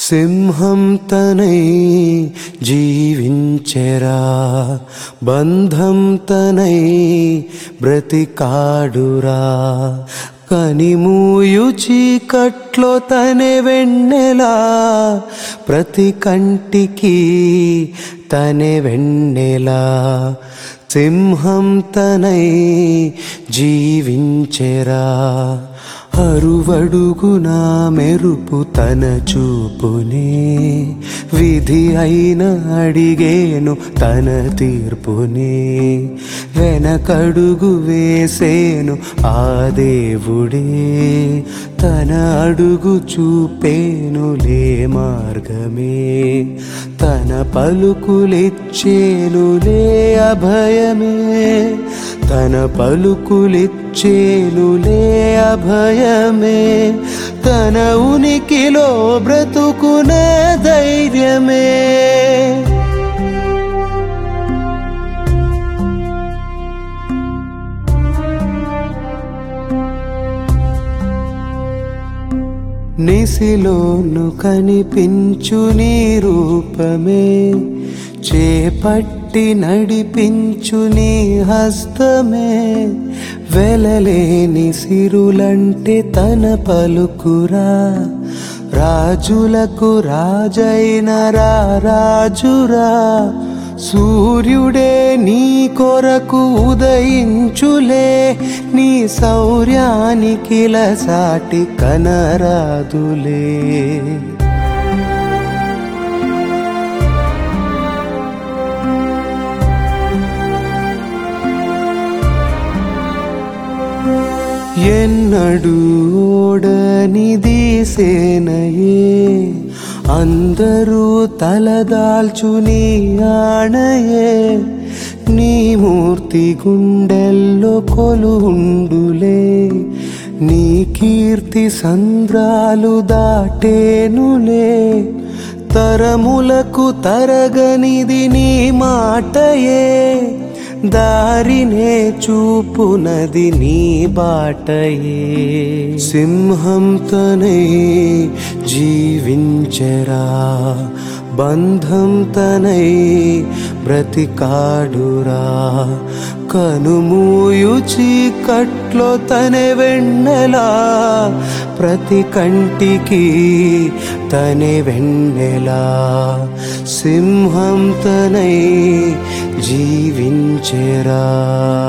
సింహం తనై జీవించెరా బంధం తనై బ్రతికాడురా కనిమూయు చీకట్లో తనే వెన్నెలా ప్రతి కంటికి తనే వెన్నెలా సింహం తనై జీవించెరా అరువడుగునా మెరుపు తన చూపునే విధి అయిన అడిగేను తన తీర్పునే వెనకడుగు వేసేను ఆ దేవుడే తన అడుగు చూపేనులే మార్గమే తన పలుకులిచ్చేనులే అభయమే తన పలుకులిచ్చేనులే అభయమే తన ఉనికిలో బ్రతుకున ధైర్యమే నిసిలోను కనిపించు నీ రూపమే చేపట్టి నడిపించు నీ హస్తమే వెలలేని సిరులంటే తన పలుకురా రాజులకు రాజైన రా రాజురా సూర్యుడే నీ కొరకు ఉదయించులే నీ శౌర్యానికి సాటి కనరాదులే ఎన్నడు ఓడనిది సేనయే అందరూ తలదాల్చు నీ ఆణయే నీ మూర్తి గుండెల్లో కొలుండులే నీ కీర్తి సంద్రాలు దాటేనులే తరములకు తరగనిది నీ మాటయే దారినే చూపునది నీ బాటయే సింహం తనై జీవించరా బంధం తనై బ్రతికాడురా కనుమూయు చీకట్లో తనే వెన్నెలా ప్రతి కంటికి తనే వెన్నెలా సింహం తనై జీవించెరా